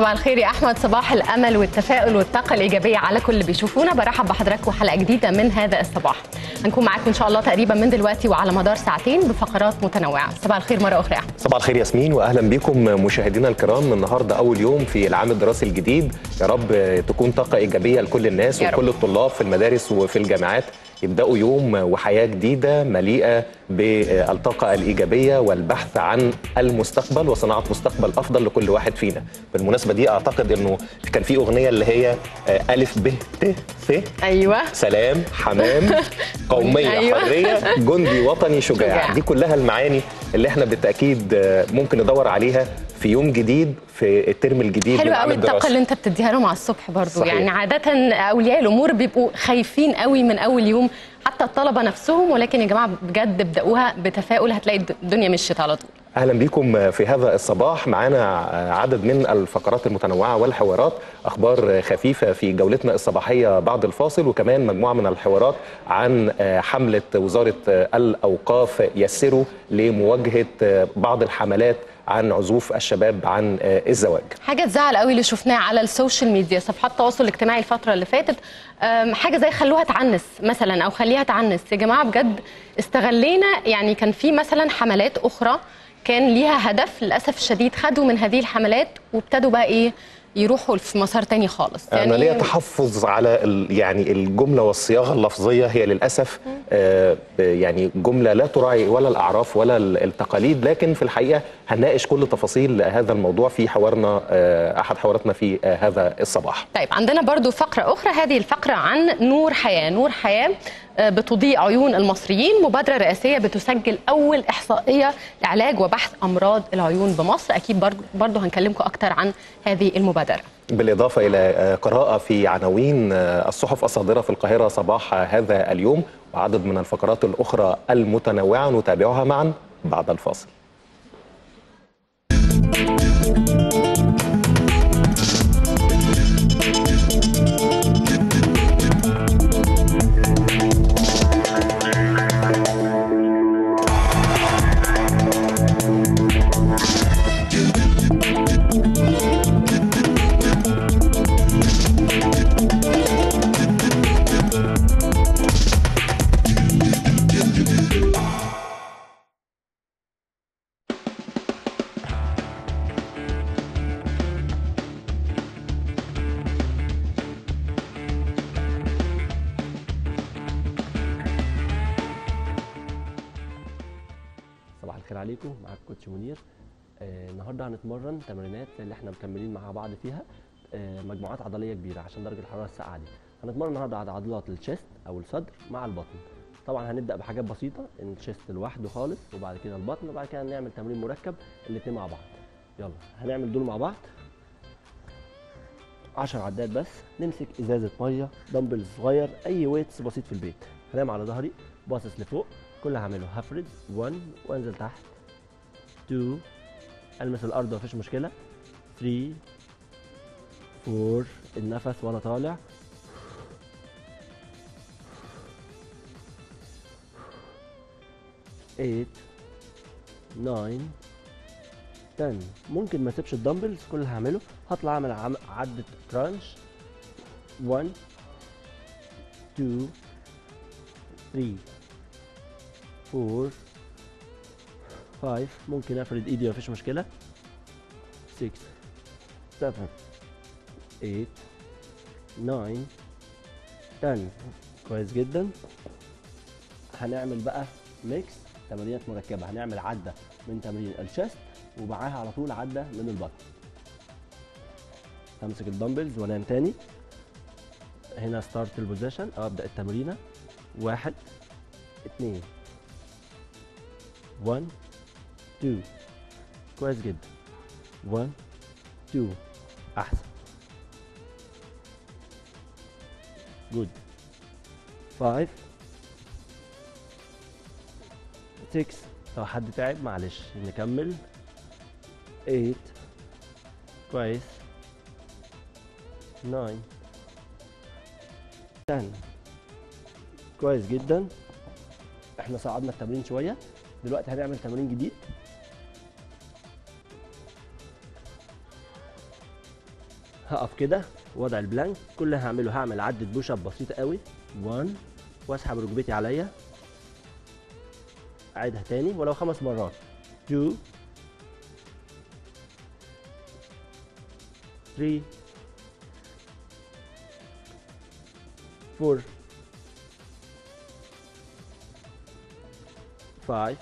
صباح الخير يا احمد صباح الامل والتفاؤل والطاقه الايجابيه على كل اللي بيشوفونا برحب بحضراتكم حلقه جديده من هذا الصباح هنكون معاكم ان شاء الله تقريبا من دلوقتي وعلى مدار ساعتين بفقرات متنوعه صباح الخير مره اخرى يا احمد صباح الخير ياسمين واهلا بكم مشاهدينا الكرام النهارده اول يوم في العام الدراسي الجديد يا رب تكون طاقه ايجابيه لكل الناس يا رب. وكل الطلاب في المدارس وفي الجامعات يبداوا يوم وحياه جديده مليئه بالطاقه الايجابيه والبحث عن المستقبل وصناعه مستقبل افضل لكل واحد فينا بالمناسبه دي اعتقد انه كان في اغنيه اللي هي الف ب ت ث ايوه سلام حمام قومية أيوة. حرية جندي وطني شجاع شجاع. دي كلها المعاني اللي احنا بالتأكيد آه، ممكن ندور عليها في يوم جديد في الترم الجديد حلوه للعام قوي الطاقه الدراسي. اللي انت بتديها لهم على الصبح برضو صحيح. يعني عاده اولياء الامور بيبقوا خايفين قوي من اول يوم حتى الطلبه نفسهم ولكن يا جماعه بجد ابداوها بتفاؤل هتلاقي الدنيا مشيت على طول اهلا بكم في هذا الصباح معانا عدد من الفقرات المتنوعه والحوارات اخبار خفيفه في جولتنا الصباحيه بعد الفاصل وكمان مجموعه من الحوارات عن حمله وزاره الاوقاف يسروا لمواجهه بعض الحملات عن عزوف الشباب عن الزواج حاجه تزعل قوي اللي شفناه على السوشيال ميديا صفحات التواصل الاجتماعي الفتره اللي فاتت أم، حاجه زي خلوها تعنس مثلا او خليها تعنس يا جماعه بجد استغلينا يعني كان في مثلا حملات اخرى كان ليها هدف للاسف الشديد خدوا من هذه الحملات وابتدوا بقى ايه يروحوا في مسار تاني خالص انا ليا تحفظ على ال- يعني الجمله والصياغه اللفظيه هي للاسف آه، يعني جمله لا تراعي ولا الاعراف ولا ال- التقاليد لكن في الحقيقه هنناقش كل تفاصيل هذا الموضوع في حوارنا آه، احد حواراتنا في آه، هذا الصباح طيب عندنا برضو فقرة أخرى هذه الفقرة عن نور حياة نور حياة آه، بتضيء عيون المصريين مبادرة رئاسية بتسجل أول إحصائية لعلاج وبحث أمراض العيون بمصر أكيد برضو, برضو هنكلمكم أكتر عن هذه المبادرة بالاضافه الى آه، قراءه في عناوين آه، الصحف الصادره في القاهره صباح آه، هذا اليوم وعدد من الفقرات الاخرى المتنوعه نتابعها معا بعد الفاصل صباح الخير عليكم معاك كوتش منير آه النهارده هنتمرن تمرينات اللي احنا مكملين مع بعض فيها آه مجموعات عضليه كبيره عشان درجه الحراره الساقعه دي هنتمرن النهارده على عضلات الشيست او الصدر مع البطن طبعا هنبدا بحاجات بسيطه الشيست لوحده خالص وبعد كده البطن وبعد كده نعمل تمرين مركب الاثنين مع بعض يلا هنعمل دول مع بعض 10 عدات بس نمسك ازازه ميه دمبل صغير اي ويتس بسيط في البيت هنام على ظهري باصص لفوق كل اللي هعمله هفرد 1 وانزل تحت 2 المس الارض مفيش مشكله 3 4 النفس وانا طالع eight nine ten ممكن ما اسيبش الدمبلز كل اللي هعمله هطلع اعمل عم- عدة كرانش 1 2 3 4 5 ممكن افرد ايدي مفيش مشكلة 6 7 8 9 10 كويس جدا هنعمل بقى ميكس تمارينات مركبة هنعمل عدة من تمرين الشست ومعاها على طول عدة من البطن همسك الدمبلز وانام تاني هنا ستارت البوزيشن او ابدا التمرينه واحد اتنين 1 2 كويس جدا 1 2 احسن جود 5 6 لو حد تعب معلش نكمل 8 كويس 9 10 كويس جدا احنا صعدنا التمرين شويه دلوقتي هنعمل تمرين جديد هقف كده وضع البلانك كل اللي هعمله هعمل عدة بوش اب بسيطة قوي 1 واسحب ركبتي عليا اعيدها تاني ولو خمس مرات 2 3 4 5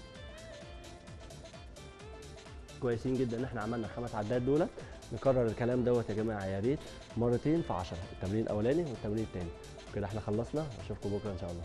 كويسين جدا ان احنا عملنا الخمس عدات دولت نكرر الكلام دوت يا جماعه يا ريت مرتين في 10 التمرين الاولاني والتمرين الثاني كده احنا خلصنا اشوفكم بكره ان شاء الله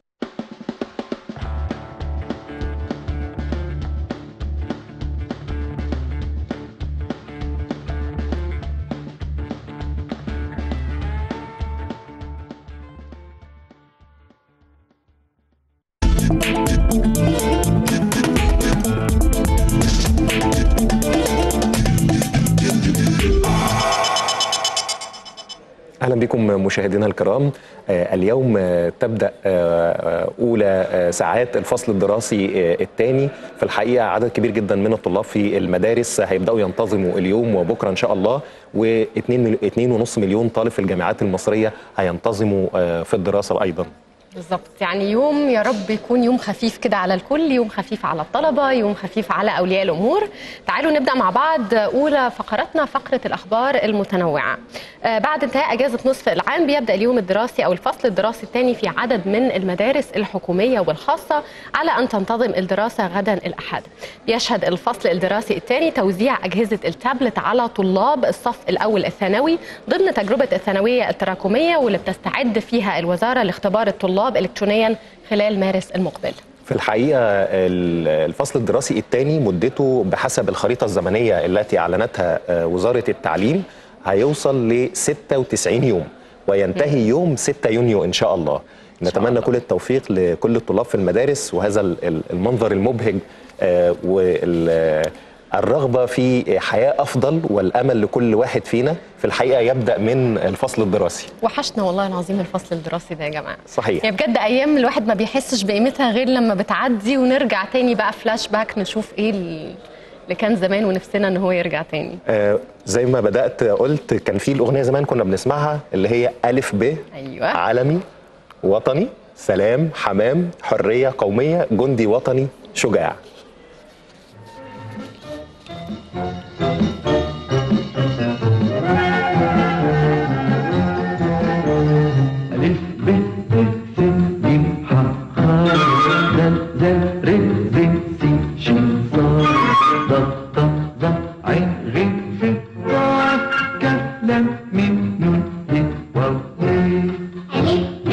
اهلا بكم مشاهدينا الكرام آه، اليوم آه، تبدا آه، آه، اولى آه، ساعات الفصل الدراسي آه، الثاني في الحقيقه عدد كبير جدا من الطلاب في المدارس هيبداوا ينتظموا اليوم وبكره ان شاء الله و2.5 مليون طالب في الجامعات المصريه هينتظموا آه، في الدراسه ايضا بالظبط يعني يوم يا رب يكون يوم خفيف كده على الكل يوم خفيف على الطلبة يوم خفيف على أولياء الأمور تعالوا نبدأ مع بعض أولى فقراتنا فقرة الأخبار المتنوعة آه، بعد انتهاء أجازة نصف العام بيبدأ اليوم الدراسي أو الفصل الدراسي الثاني في عدد من المدارس الحكومية والخاصة على أن تنتظم الدراسة غدا الأحد بيشهد الفصل الدراسي الثاني توزيع أجهزة التابلت على طلاب الصف الأول الثانوي ضمن تجربة الثانوية التراكمية واللي بتستعد فيها الوزارة لاختبار الطلاب إلكترونيا خلال مارس المقبل في الحقيقه ال- الفصل الدراسي الثاني مدته بحسب الخريطه الزمنيه التي اعلنتها آه، وزاره التعليم هيوصل ل 96 يوم وينتهي يوم 6 يونيو ان شاء الله نتمنى الله. كل التوفيق لكل الطلاب في المدارس وهذا ال- ال- المنظر المبهج والرغبه في حياه افضل والامل لكل واحد فينا في الحقيقه يبدا من الفصل الدراسي وحشنا والله العظيم الفصل الدراسي ده يا جماعة صحيح يعني بجد ايام الواحد ما بيحسش بقيمتها غير لما بتعدي ونرجع تاني بقى فلاش باك نشوف ايه اللي كان زمان ونفسنا ان هو يرجع تاني آه، زي ما بدات قلت كان في الاغنيه زمان كنا بنسمعها اللي هي الف ب ايوه عالمي وطني سلام حمام حريه قوميه جندي وطني شجاع ألف ب ت س ج ح خ دال دال ر ر س ش ص ض ط ظ عين غ ف ض ك ل م ن ي واو ي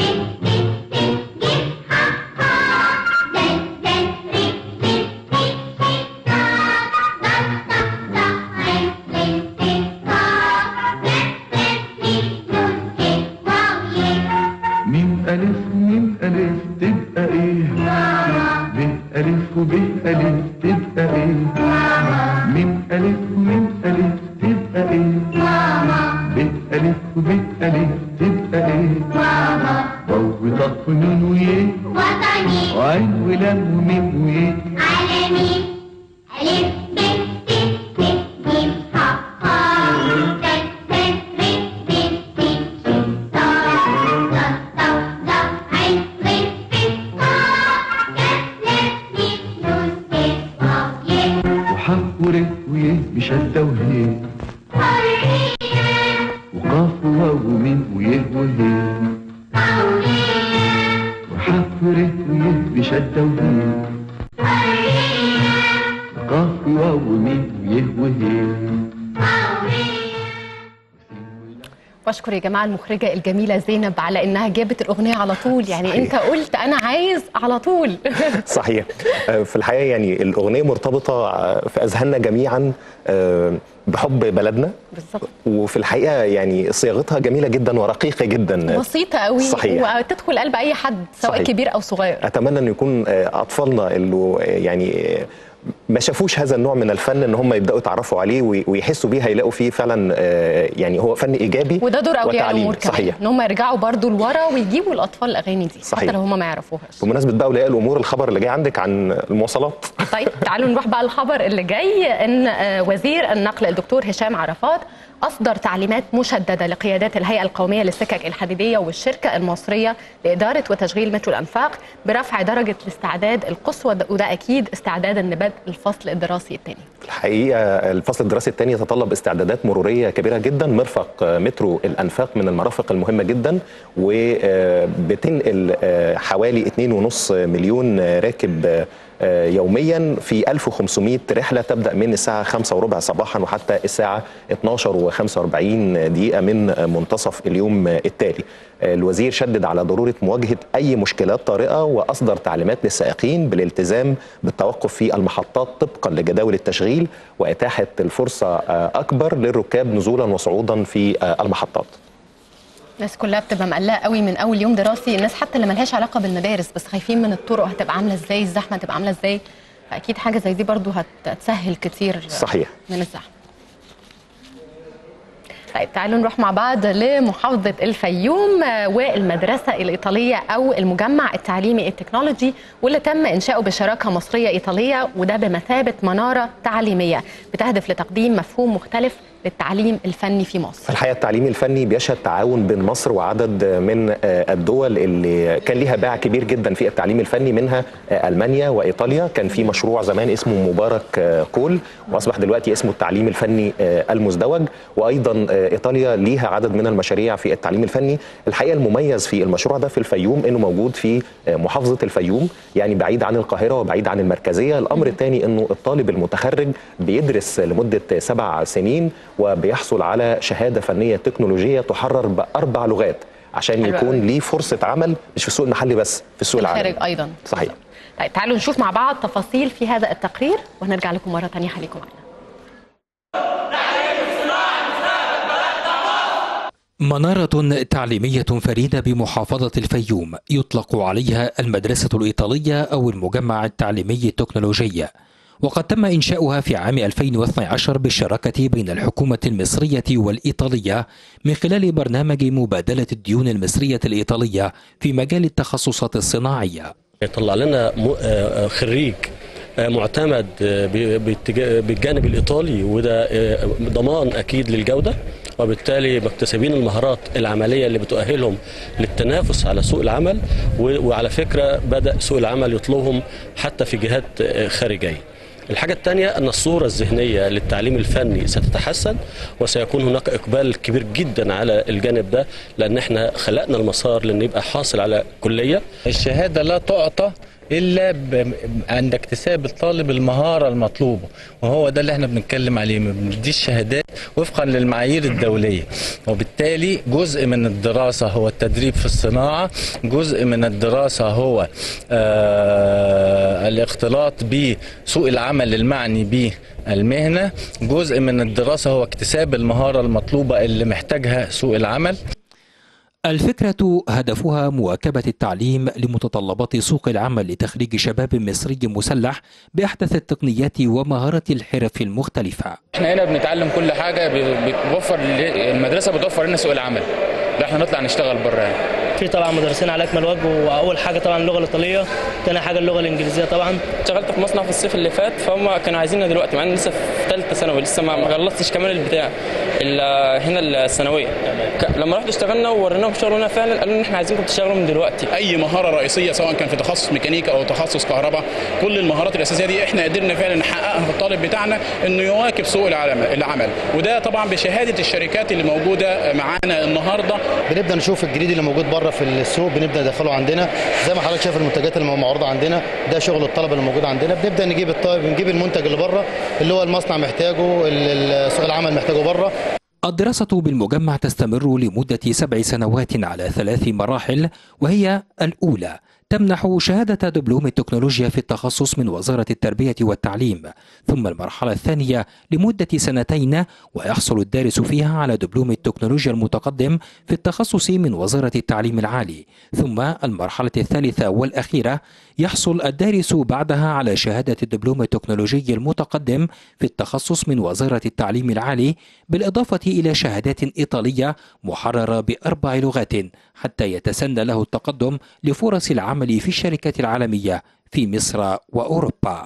ميم ألف ميم ألف تبقى إيه ب ألف وب ألف تبقى إيه ميم ألف وميم ألف تبقى إيه ب ألف وب ألف تبقى إيه واو وطف ونون ويه وطني وعين ولام وميم ويه عالمي ألف ب ت ت ج ح خ د د ر ر س ش ص ض ط ظ عين غ ف ق ك ل م ن س واو ي وحق ور ويه بشدة وهيه حرية وقاف وواو وميم ويه وهيه قومية وحق ور ويه بشدة وهيه حرية قاف وواو وميم ويه وهيه قومية بشكر يا جماعه المخرجه الجميله زينب على انها جابت الاغنيه على طول يعني صحيح. انت قلت انا عايز على طول صحيح آه، في الحقيقه يعني الاغنيه مرتبطه آه، في اذهاننا جميعا آه، بحب بلدنا بالظبط وفي الحقيقه يعني صياغتها جميله جدا ورقيقه جدا بسيطه قوي صحيح. وتدخل قلب اي حد سواء صحيح. كبير او صغير اتمنى ان يكون آه، اطفالنا اللي آه، يعني آه، ما شافوش هذا النوع من الفن ان هم يبداوا يتعرفوا عليه وي- ويحسوا بيه هيلاقوا فيه فعلا آه، يعني هو فن ايجابي وده دور اولياء وتعليم. الامور كمان صحيح ان هم يرجعوا برضو لورا ويجيبوا الاطفال الاغاني دي صحيح. حتى لو هم ما يعرفوهاش بمناسبه بقى اولياء الامور الخبر اللي جاي عندك عن المواصلات طيب تعالوا نروح بقى الخبر اللي جاي ان آه، وزير النقل الدكتور هشام عرفات اصدر تعليمات مشدده لقيادات الهيئه القوميه للسكك الحديديه والشركه المصريه لاداره وتشغيل مترو الانفاق برفع درجه الاستعداد القصوى ده- وده اكيد استعدادا لبدء الفصل الدراسي الثاني الحقيقه الفصل الدراسي الثاني يتطلب استعدادات مروريه كبيره جدا مرفق آه، مترو الانفاق من المرافق المهمه جدا وبتنقل حوالي 2.5 مليون آه، راكب آه، آه، يوميا في 1500 رحله تبدا من الساعه 5 وربع صباحا وحتى الساعه 12 و45 دقيقه من آه، منتصف اليوم آه، التالي آه، الوزير شدد على ضروره مواجهه اي مشكلات طارئه واصدر تعليمات للسائقين بالالتزام بالتوقف في المحطات طبقا لجداول التشغيل واتاحه الفرصه آه، اكبر للركاب نزولا وصعودا في آه، المحطات الناس كلها بتبقى مقلقه قوي من اول يوم دراسي الناس حتى اللي ملهاش علاقه بالمدارس بس خايفين من الطرق هتبقى عامله ازاي الزحمه هتبقى عامله ازاي فاكيد حاجه زي دي برضو هت- هتسهل كتير صحيح من الزحمه طيب تعالوا نروح مع بعض لمحافظة الفيوم آه، والمدرسة الإيطالية أو المجمع التعليمي التكنولوجي واللي تم إنشاؤه بشراكة مصرية إيطالية وده بمثابة منارة تعليمية بتهدف لتقديم مفهوم مختلف للتعليم الفني في مصر الحقيقه التعليم الفني بيشهد تعاون بين مصر وعدد من آه، الدول اللي كان ليها باع كبير جدا في التعليم الفني منها آه، المانيا وايطاليا كان في مشروع زمان اسمه مبارك آه، كول واصبح دلوقتي اسمه التعليم الفني آه، المزدوج وايضا آه، ايطاليا ليها عدد من المشاريع في التعليم الفني الحقيقه المميز في المشروع ده في الفيوم انه موجود في آه، محافظه الفيوم يعني بعيد عن القاهره وبعيد عن المركزيه الامر الثاني انه الطالب المتخرج بيدرس لمده سبع سنين وبيحصل على شهاده فنيه تكنولوجيه تحرر باربع لغات عشان حلو يكون أوي. ليه فرصه عمل مش في السوق المحلي بس في السوق العالمي الخارج أيضا صحيح طيب تعالوا نشوف مع بعض تفاصيل في هذا التقرير وهنرجع لكم مرة تانية خليكم معنا منارة تعليمية فريدة بمحافظة الفيوم يطلق عليها المدرسة الإيطالية أو المجمع التعليمي التكنولوجي وقد تم إنشاؤها في عام 2012 بالشراكة بين الحكومة المصرية والإيطالية من خلال برنامج مبادلة الديون المصرية الإيطالية في مجال التخصصات الصناعية يطلع لنا م- آه، آه، خريج آه، معتمد آه، ب- بالاتجاه- بالجانب الايطالي وده آه، ضمان اكيد للجوده وبالتالي مكتسبين المهارات العمليه اللي بتؤهلهم للتنافس على سوق العمل و- وعلى فكره بدا سوق العمل يطلبهم حتى في جهات آه، خارجيه. الحاجة الثانية أن الصورة الذهنية للتعليم الفني ستتحسن وسيكون هناك إقبال كبير جدا على الجانب ده لأن احنا خلقنا المسار لأن يبقى حاصل على كلية الشهادة لا تعطى إلا ب... عند اكتساب الطالب المهارة المطلوبة وهو ده اللي احنا بنتكلم عليه ما بنديش شهادات وفقا للمعايير الدولية وبالتالي جزء من الدراسة هو التدريب في الصناعة جزء من الدراسة هو آه الاختلاط بسوق العمل المعني به المهنة جزء من الدراسة هو اكتساب المهارة المطلوبة اللي محتاجها سوق العمل الفكرة هدفها مواكبة التعليم لمتطلبات سوق العمل لتخريج شباب مصري مسلح بأحدث التقنيات ومهارات الحرف المختلفة احنا هنا بنتعلم كل حاجه ب- بتوفر ل- المدرسه بتوفر لنا سوق العمل لا احنا نطلع نشتغل بره يعني في طبعا مدرسين على اكمل وجه واول حاجه طبعا اللغه الايطاليه ثاني حاجه اللغه الانجليزيه طبعا اشتغلت في مصنع في الصيف اللي فات فهم كانوا عايزيننا دلوقتي مع اني لسه في ثالثه ثانوي لسه ما ما خلصتش كمان البتاع ال- هنا الثانويه ك- لما رحت اشتغلنا ووريناهم شغلنا فعلا قالوا ان احنا عايزينكم تشتغلوا من دلوقتي اي مهاره رئيسيه سواء كان في تخصص ميكانيكا او تخصص كهرباء كل المهارات الاساسيه دي احنا قدرنا فعلا نحققها في الطالب بتاعنا انه يواكب سوق العالم العمل وده طبعا بشهاده الشركات اللي موجوده معانا النهارده بنبدا نشوف الجديد اللي موجود بره في السوق بنبدا ندخله عندنا زي ما حضرتك شايف المنتجات اللي معروضه عندنا ده شغل الطلبه اللي موجود عندنا بنبدا نجيب الطالب نجيب المنتج اللي بره اللي هو المصنع محتاجه ال- ال- سوق العمل محتاجه بره الدراسة بالمجمع تستمر لمدة سبع سنوات على ثلاث مراحل وهي الأولى تمنح شهادة دبلوم التكنولوجيا في التخصص من وزارة التربية والتعليم ثم المرحلة الثانية لمدة سنتين ويحصل الدارس فيها على دبلوم التكنولوجيا المتقدم في التخصص من وزارة التعليم العالي ثم المرحلة الثالثة والأخيرة يحصل الدارس بعدها على شهادة الدبلوم التكنولوجي المتقدم في التخصص من وزارة التعليم العالي بالإضافة إلى شهادات إيطالية محررة بأربع لغات حتى يتسنى له التقدم لفرص العمل في الشركات العالمية في مصر وأوروبا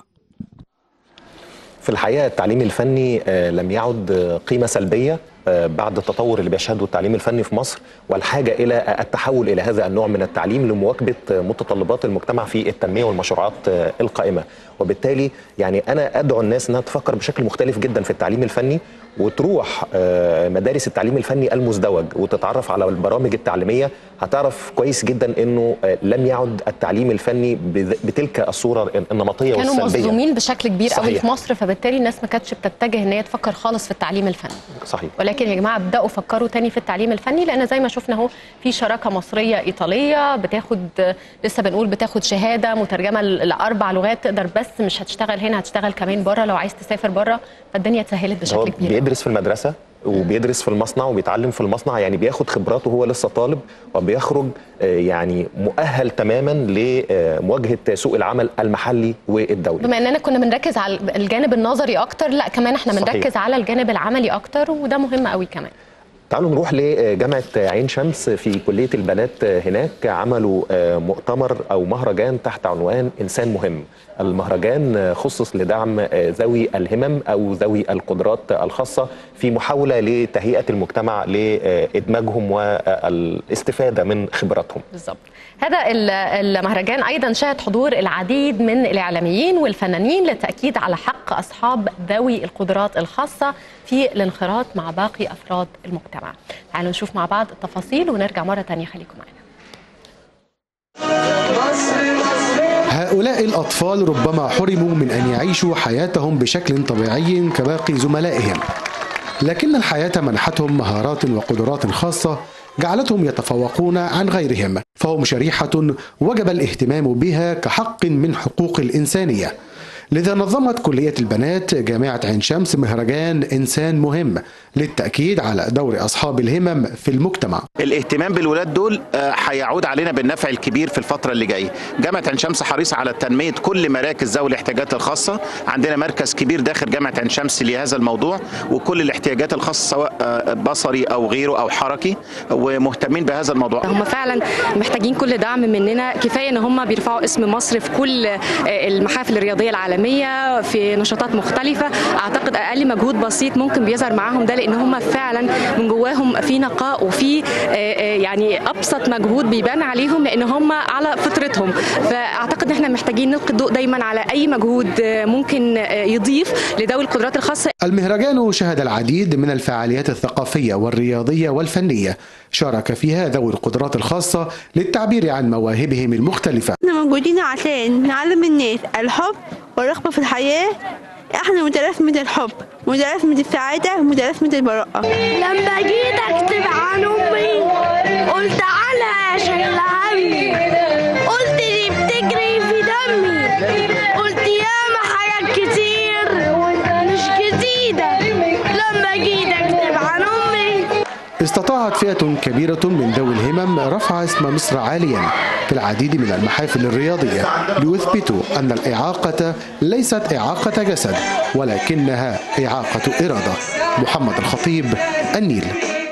في الحقيقه التعليم الفني آه، لم يعد آه، قيمه سلبيه آه، بعد التطور اللي بيشهده التعليم الفني في مصر والحاجه الى التحول الى هذا النوع من التعليم لمواكبه آه، متطلبات المجتمع في التنميه والمشروعات آه، القائمه وبالتالي يعني انا ادعو الناس انها تفكر بشكل مختلف جدا في التعليم الفني وتروح آه، مدارس التعليم الفني المزدوج وتتعرف على البرامج التعليميه هتعرف كويس جدا انه آه، لم يعد التعليم الفني بذ- بتلك الصوره النمطيه كانوا والسلبيه مظلومين بشكل كبير قوي صحيح. في مصر فبالتالي الناس ما كانتش بتتجه ان هي تفكر خالص في التعليم الفني صحيح ولكن يا جماعه ابداوا فكروا تاني في التعليم الفني لان زي ما شفنا اهو في شراكه مصريه ايطاليه بتاخد لسه بنقول بتاخد شهاده مترجمه ل- لاربع لغات تقدر بس مش هتشتغل هنا هتشتغل كمان بره لو عايز تسافر بره فالدنيا اتسهلت هو بشكل كبير بيدرس في المدرسه وبيدرس في المصنع وبيتعلم في المصنع يعني بياخد خبراته وهو لسه طالب وبيخرج آه، يعني مؤهل تماما لمواجهه سوق العمل المحلي والدولي بما اننا كنا بنركز على الجانب النظري اكتر لا كمان احنا صحيح. بنركز على الجانب العملي اكتر وده مهم قوي كمان تعالوا نروح لجامعة عين شمس في كلية البنات هناك عملوا مؤتمر أو مهرجان تحت عنوان إنسان مهم المهرجان خصص لدعم ذوي الهمم أو ذوي القدرات الخاصة في محاولة لتهيئة المجتمع لإدماجهم والاستفادة من خبراتهم بالظبط هذا ال- المهرجان ايضا شهد حضور العديد من الاعلاميين والفنانين للتاكيد على حق اصحاب ذوي القدرات الخاصه في الانخراط مع باقي افراد المجتمع تعالوا نشوف مع بعض التفاصيل ونرجع مره تانية خليكم معنا هؤلاء الأطفال ربما حرموا من أن يعيشوا حياتهم بشكل طبيعي كباقي زملائهم لكن الحياة منحتهم مهارات وقدرات خاصة جعلتهم يتفوقون عن غيرهم فهم شريحة وجب الاهتمام بها كحق من حقوق الإنسانية لذا نظمت كلية البنات جامعة عين شمس مهرجان إنسان مهم للتأكيد على دور أصحاب الهمم في المجتمع الاهتمام بالولاد دول آه، هيعود علينا بالنفع الكبير في الفترة اللي جاية جامعة عين شمس حريصة على تنمية كل مراكز ذوي الاحتياجات الخاصة عندنا مركز كبير داخل جامعة عين شمس لهذا الموضوع وكل الاحتياجات الخاصة سواء آه، بصري أو غيره أو حركي ومهتمين بهذا الموضوع هم فعلا محتاجين كل دعم مننا كفايه ان هم بيرفعوا اسم مصر في كل آه، المحافل الرياضيه العالميه في نشاطات مختلفه اعتقد اقل مجهود بسيط ممكن بيظهر معاهم ده لان هم فعلا من جواهم في نقاء وفي آه، آه، يعني ابسط مجهود بيبان عليهم لان هم على فطرتهم فاعتقد ان احنا محتاجين نلقي الضوء دايما على اي مجهود آه، ممكن آه، يضيف لذوي القدرات الخاصه المهرجان شهد العديد من الفعاليات الثقافية والرياضية والفنية شارك فيها ذوي القدرات الخاصة للتعبير عن مواهبهم المختلفة احنا موجودين عشان نعلم الناس الحب والرغبة في الحياة احنا متلازمة الحب متلازمة السعادة متلازمة البراءة لما جيت اكتب عن امي قلت عنها شايله همي قلت دي بتجري في دمي قلت ياما حاجات كتير مش جديده لما جيت اكتب عن امي استطاعت فئة كبيرة من ذوي الهمم رفع اسم مصر عاليا في العديد من المحافل الرياضية ليثبتوا أن الإعاقة ليست إعاقة جسد ولكنها إعاقة إرادة محمد الخطيب النيل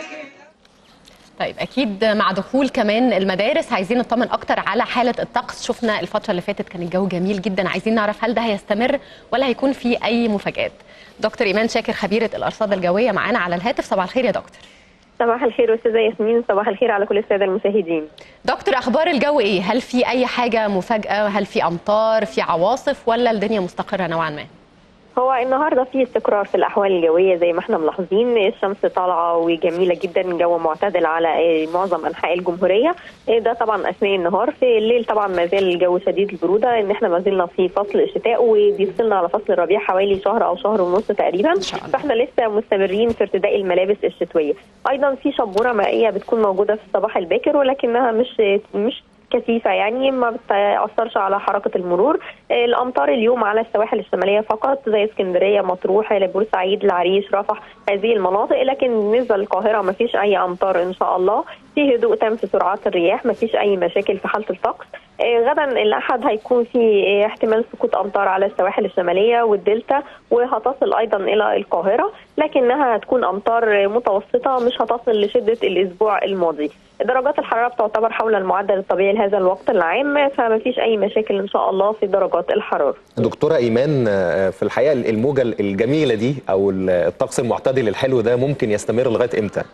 طيب اكيد مع دخول كمان المدارس عايزين نطمن اكتر على حاله الطقس شفنا الفتره اللي فاتت كان الجو جميل جدا عايزين نعرف هل ده هيستمر ولا هيكون في اي مفاجات دكتور ايمان شاكر خبيره الارصاد الجويه معانا على الهاتف صباح الخير يا دكتور صباح الخير استاذه ياسمين صباح الخير على كل الساده المشاهدين دكتور اخبار الجو ايه هل في اي حاجه مفاجاه هل في امطار في عواصف ولا الدنيا مستقره نوعا ما هو النهارده في استقرار في الاحوال الجويه زي ما احنا ملاحظين الشمس طالعه وجميله جدا جو معتدل على آه، معظم انحاء الجمهوريه آه، ده طبعا اثناء النهار في الليل طبعا ما زال الجو شديد البروده ان احنا ما زلنا في فصل الشتاء وبيفصلنا على فصل الربيع حوالي شهر او شهر ونص تقريبا فاحنا لسه مستمرين في ارتداء الملابس الشتويه ايضا في شبوره مائيه بتكون موجوده في الصباح الباكر ولكنها مش مش كثيفه يعني ما بتاثرش على حركه المرور آه، الامطار اليوم على السواحل الشماليه فقط زي اسكندريه مطروح بورسعيد العريش رفح هذه المناطق لكن بالنسبه للقاهره ما فيش اي امطار ان شاء الله في هدوء تام في سرعات الرياح ما فيش اي مشاكل في حاله الطقس آه، غدا الاحد هيكون في آه، احتمال سقوط امطار على السواحل الشماليه والدلتا وهتصل ايضا الى القاهره لكنها هتكون امطار متوسطه مش هتصل لشده الاسبوع الماضي درجات الحراره بتعتبر حول المعدل الطبيعي لهذا الوقت العام فما فيش اي مشاكل ان شاء الله في درجات الحراره دكتورة إيمان آه، في الحقيقة الموجة الجميلة دي أو الطقس المعتدل الحلو ده ممكن يستمر لغاية إمتى؟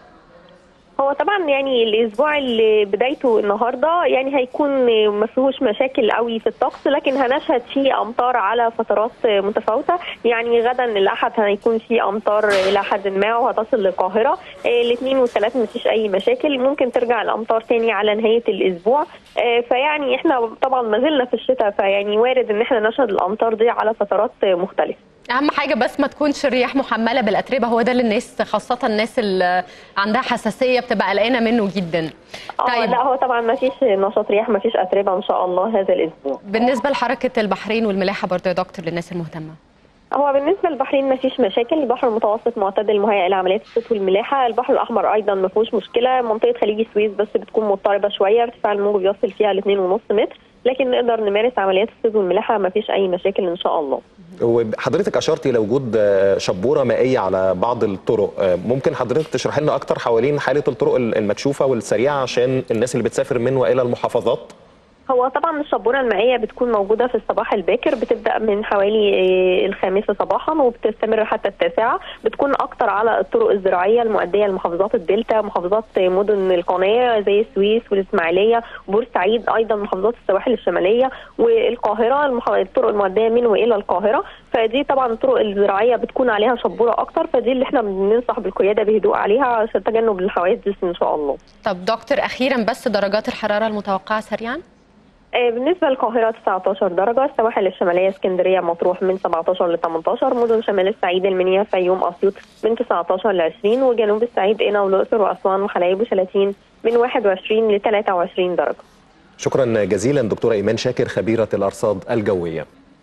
هو طبعا يعني الاسبوع اللي بدايته النهارده يعني هيكون ما فيهوش مشاكل قوي في الطقس لكن هنشهد فيه امطار على فترات متفاوته يعني غدا الاحد هيكون فيه امطار الى حد ما وهتصل للقاهره آه، الاثنين والثلاث ما فيش اي مشاكل ممكن ترجع الامطار تاني على نهايه الاسبوع آه، فيعني احنا طبعا ما زلنا في الشتاء فيعني وارد ان احنا نشهد الامطار دي على فترات مختلفه اهم حاجه بس ما تكونش الرياح محمله بالاتربه هو ده اللي الناس خاصه الناس اللي عندها حساسيه بتبقى قلقانه منه جدا اه لا هو طبعا ما فيش نشاط رياح ما فيش اتربه ان شاء الله هذا الاسبوع بالنسبه لحركه البحرين والملاحه برضه يا دكتور للناس المهتمه هو بالنسبه للبحرين ما فيش مشاكل البحر المتوسط معتدل مهيئ لعمليات الصيد والملاحه البحر الاحمر ايضا ما فيهوش مشكله منطقه خليج السويس بس بتكون مضطربه شويه ارتفاع الموج بيصل فيها ل 2.5 متر لكن نقدر نمارس عمليات الصيد والملاحه ما فيش اي مشاكل ان شاء الله وحضرتك أشرت إلى وجود آه، شبورة مائية على بعض الطرق آه، ممكن حضرتك تشرح لنا أكتر حوالين حالة الطرق المكشوفة والسريعة عشان الناس اللي بتسافر من وإلى المحافظات؟ هو طبعا الشبوره المائيه بتكون موجوده في الصباح الباكر بتبدا من حوالي آه، الخامسه صباحا وبتستمر حتى التاسعه بتكون اكتر على الطرق الزراعيه المؤديه لمحافظات الدلتا محافظات مدن القناه زي السويس والاسماعيليه وبورسعيد ايضا محافظات السواحل الشماليه والقاهره المح- الطرق المؤديه من والى القاهره فدي طبعا الطرق الزراعيه بتكون عليها شبوره اكتر فدي اللي احنا بننصح بالقياده بهدوء عليها عشان تجنب الحوادث ان شاء الله طب دكتور اخيرا بس درجات الحراره المتوقعه سريعا آه، بالنسبة للقاهرة 19 درجة، السواحل الشمالية اسكندرية مطروح من 17 ل 18، مدن شمال الصعيد المنيا فيوم أسيوط من 19 ل 20، وجنوب الصعيد قنا والأقصر وأسوان وحلايب وشلاتين من 21 ل 23 درجة. شكرا جزيلا دكتورة إيمان شاكر خبيرة الأرصاد الجوية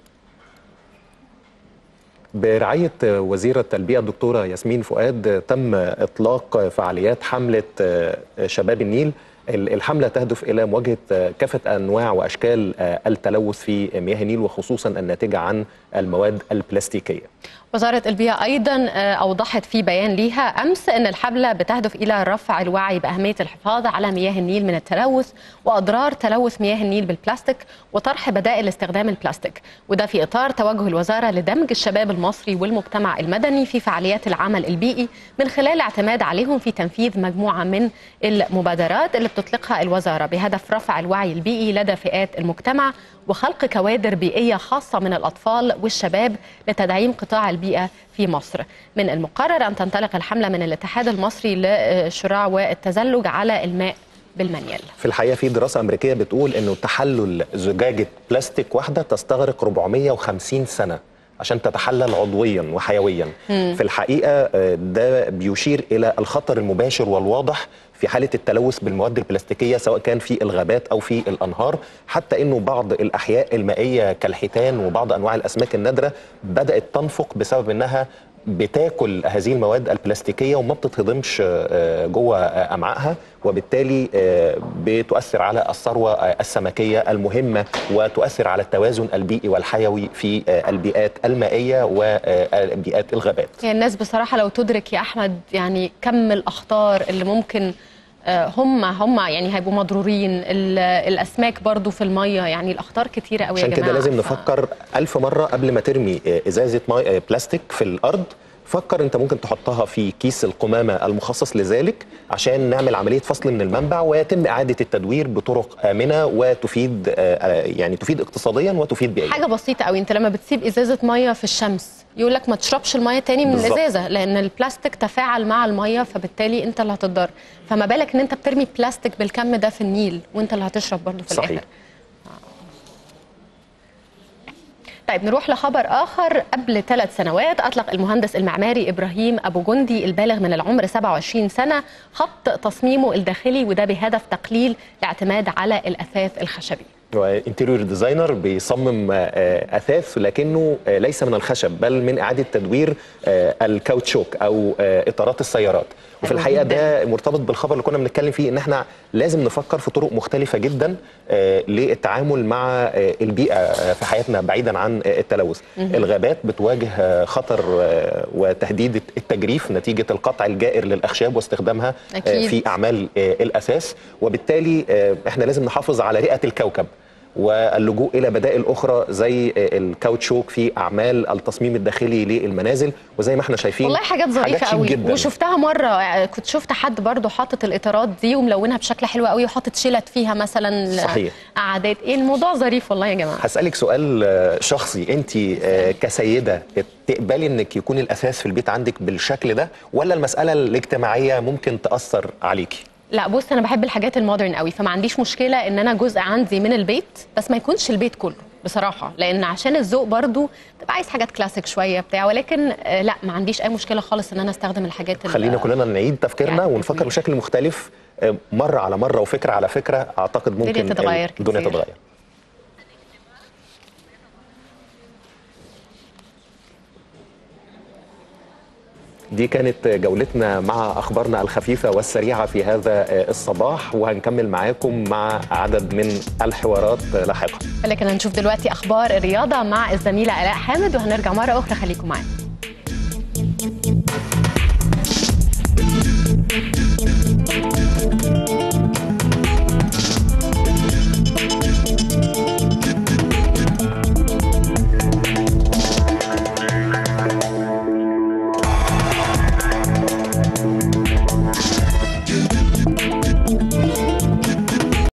برعاية وزيرة البيئة الدكتورة ياسمين فؤاد تم إطلاق فعاليات حملة شباب النيل الحملة تهدف إلى مواجهة كافة أنواع وأشكال التلوث في مياه النيل وخصوصا الناتجة عن المواد البلاستيكية وزارة البيئة أيضا آه، أوضحت في بيان ليها أمس أن الحملة بتهدف إلى رفع الوعي بأهمية الحفاظ على مياه النيل من التلوث وأضرار تلوث مياه النيل بالبلاستيك وطرح بدائل استخدام البلاستيك وده في إطار توجه الوزارة لدمج الشباب المصري والمجتمع المدني في فعاليات العمل البيئي من خلال الاعتماد عليهم في تنفيذ مجموعة من المبادرات اللي بتطلقها الوزارة بهدف رفع الوعي البيئي لدى فئات المجتمع وخلق كوادر بيئية خاصة من الأطفال والشباب لتدعيم قطاع البيئة في مصر من المقرر أن تنطلق الحملة من الاتحاد المصري للشراع والتزلج على الماء بالمنيل في الحقيقة في دراسة أمريكية بتقول أنه تحلل زجاجة بلاستيك واحدة تستغرق 450 سنة عشان تتحلل عضويا وحيويا مم. في الحقيقة آه، ده بيشير إلى الخطر المباشر والواضح في حالة التلوث بالمواد البلاستيكية سواء كان في الغابات أو في الأنهار حتى أنه بعض الأحياء المائية كالحيتان وبعض أنواع الأسماك النادرة بدأت تنفق بسبب أنها بتاكل هذه المواد البلاستيكيه وما بتتهضمش آه، جوه آه، امعائها وبالتالي آه، بتؤثر على الثروه آه، السمكيه المهمه وتؤثر على التوازن البيئي والحيوي في آه، البيئات المائيه وبيئات الغابات. هي الناس بصراحة لو تدرك يا أحمد يعني كم الأخطار اللي ممكن آه، هم هم يعني هيبقوا مضرورين ال- الأسماك برضو في المية يعني الأخطار كتيرة قوي يا عشان جماعة كده لازم ف- نفكر ألف مرة قبل ما ترمي آه، إزازة مي آه، بلاستيك في الأرض فكر انت ممكن تحطها في كيس القمامه المخصص لذلك عشان نعمل عمليه فصل من المنبع ويتم اعاده التدوير بطرق امنه وتفيد آه، آه، يعني تفيد اقتصاديا وتفيد بيئيا حاجة بسيطة قوي أنت لما بتسيب إزازة مية في الشمس يقول لك ما تشربش المية تاني من بالظبط. الإزازة لأن البلاستيك تفاعل مع المية فبالتالي أنت اللي هتضر فما بالك إن أنت بترمي بلاستيك بالكم ده في النيل وأنت اللي هتشرب برضو في صحيح. الآخر طيب نروح لخبر آخر قبل ثلاث سنوات أطلق المهندس المعماري إبراهيم أبو جندي البالغ من العمر 27 سنة خط تصميمه الداخلي وده بهدف تقليل الاعتماد على الأثاث الخشبي انتيريور ديزاينر بيصمم آه، اثاث لكنه آه، ليس من الخشب بل من اعاده تدوير آه، الكاوتشوك او آه، اطارات السيارات وفي حلو الحقيقه جداً. ده مرتبط بالخبر اللي كنا بنتكلم فيه ان احنا لازم نفكر في طرق مختلفه جدا آه، للتعامل مع آه، البيئه آه، في حياتنا بعيدا عن آه، التلوث مهم. الغابات بتواجه آه، خطر آه، وتهديد التجريف نتيجه القطع الجائر للاخشاب واستخدامها آه، أكيد. في اعمال آه، الاساس وبالتالي آه، احنا لازم نحافظ على رئه الكوكب واللجوء الى بدائل اخرى زي آه، الكاوتشوك في اعمال التصميم الداخلي للمنازل وزي ما احنا شايفين والله حاجات ظريفه شيك قوي جدا وشفتها مره آه، كنت شفت حد برضو حاطط الاطارات دي وملونها بشكل حلو قوي وحاطط شلت فيها مثلا صحيح. قعدات ايه الموضوع ظريف والله يا جماعه هسألك سؤال آه، شخصي انت آه، كسيدة تقبلي انك يكون الاثاث في البيت عندك بالشكل ده ولا المسألة الاجتماعية ممكن تأثر عليكي لا بص انا بحب الحاجات المودرن قوي فما عنديش مشكله ان انا جزء عندي من البيت بس ما يكونش البيت كله بصراحه لان عشان الذوق برضو تبقى عايز حاجات كلاسيك شويه بتاع ولكن آه، لا ما عنديش اي مشكله خالص ان انا استخدم الحاجات ال- خلينا كلنا نعيد تفكيرنا يعني ونفكر بشكل مختلف آه، مرة على مرة وفكرة على فكرة اعتقد ممكن الدنيا تتغير الدنيا كتير. تتغير دي كانت جولتنا مع اخبارنا الخفيفه والسريعه في هذا الصباح وهنكمل معاكم مع عدد من الحوارات لاحقا لكن هنشوف دلوقتي اخبار الرياضه مع الزميله الاء حامد وهنرجع مره اخرى خليكم معانا Thank you.